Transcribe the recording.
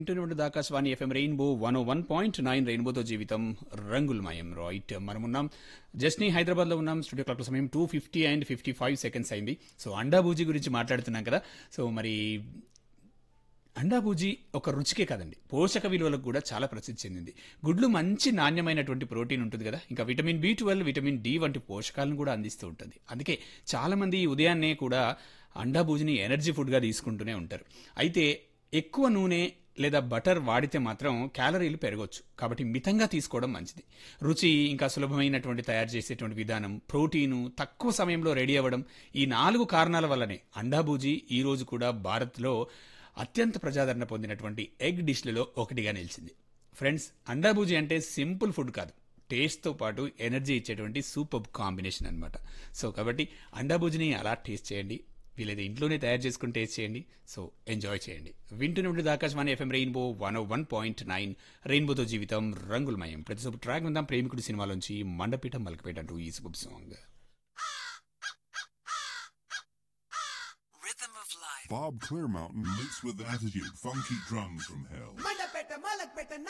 వింటున్నటువంటి Akashvani FM rainbow one one point nine రెయిన్బోతో జీవితం రంగులమయం రైట్ మనం ఉన్నాం జస్ని హైదరాబాద్లో ఉన్నాం స్టూడియో క్లాక్ సమయం two fifty and fifty five seconds అయింది సో అండాబూజీ గురించి మాట్లాడుతున్నాం కదా సో మరి అండాబూజీ ఒక రుచికే కాదండి పోషక విలువలకు కూడా చాలా ప్రసిద్ధి చెందింది గుడ్లు మంచి నాణ్యమైనటువంటి ప్రోటీన్ ఉంటుంది కదా ఇంకా vitamin B twelve vitamin D వంటి పోషకాలను కూడా అందిస్తూ ఉంటుంది అందుకే చాలామంది ఉదయాన్నే కూడా అండాబూజిని ఎనర్జీ ఫుడ్గా తీసుకుంటూనే ఉంటారు అయితే ఎక్కువ నూనె లేదా బటర్ వాడితే మాత్రం క్యాలరీలు పెరగవచ్చు కాబట్టి మితంగా తీసుకోవడం మంచిది రుచి ఇంకా సులభమైనటువంటి తయారు చేసేటువంటి విధానం ప్రోటీను తక్కువ సమయంలో రెడీ అవ్వడం ఈ నాలుగు కారణాల వల్లనే అండాబూజీ ఈ రోజు కూడా భారత్లో అత్యంత ప్రజాదరణ పొందినటువంటి ఎగ్ డిష్లలో ఒకటిగా నిలిచింది ఫ్రెండ్స్ అండాబూజీ అంటే సింపుల్ ఫుడ్ కాదు టేస్ట్తో పాటు ఎనర్జీ ఇచ్చేటువంటి సూపర్ కాంబినేషన్ అనమాట సో కాబట్టి అండాబూజిని అలా టేస్ట్ చేయండి వీలైతే ఇంట్లోనే తయారు చేసుకుని టేస్ట్ చేయండి సో ఎంజాయ్ చేయండి వింటూనే ఉంటుంది Akashvani FM rainbow one one point nine రెయిన్బోతో జీవితం రంగులమయం ప్రతి సూపర్ ట్రాక్ ఉందాం ప్రేమికుడు సినిమాలోంచి మండపీఠ మలకపేట అంటూ ఈ super song Rhythm of life. Bob Clearmountain mixed with attitude, funky drums from hell. Malapeta, malapeta,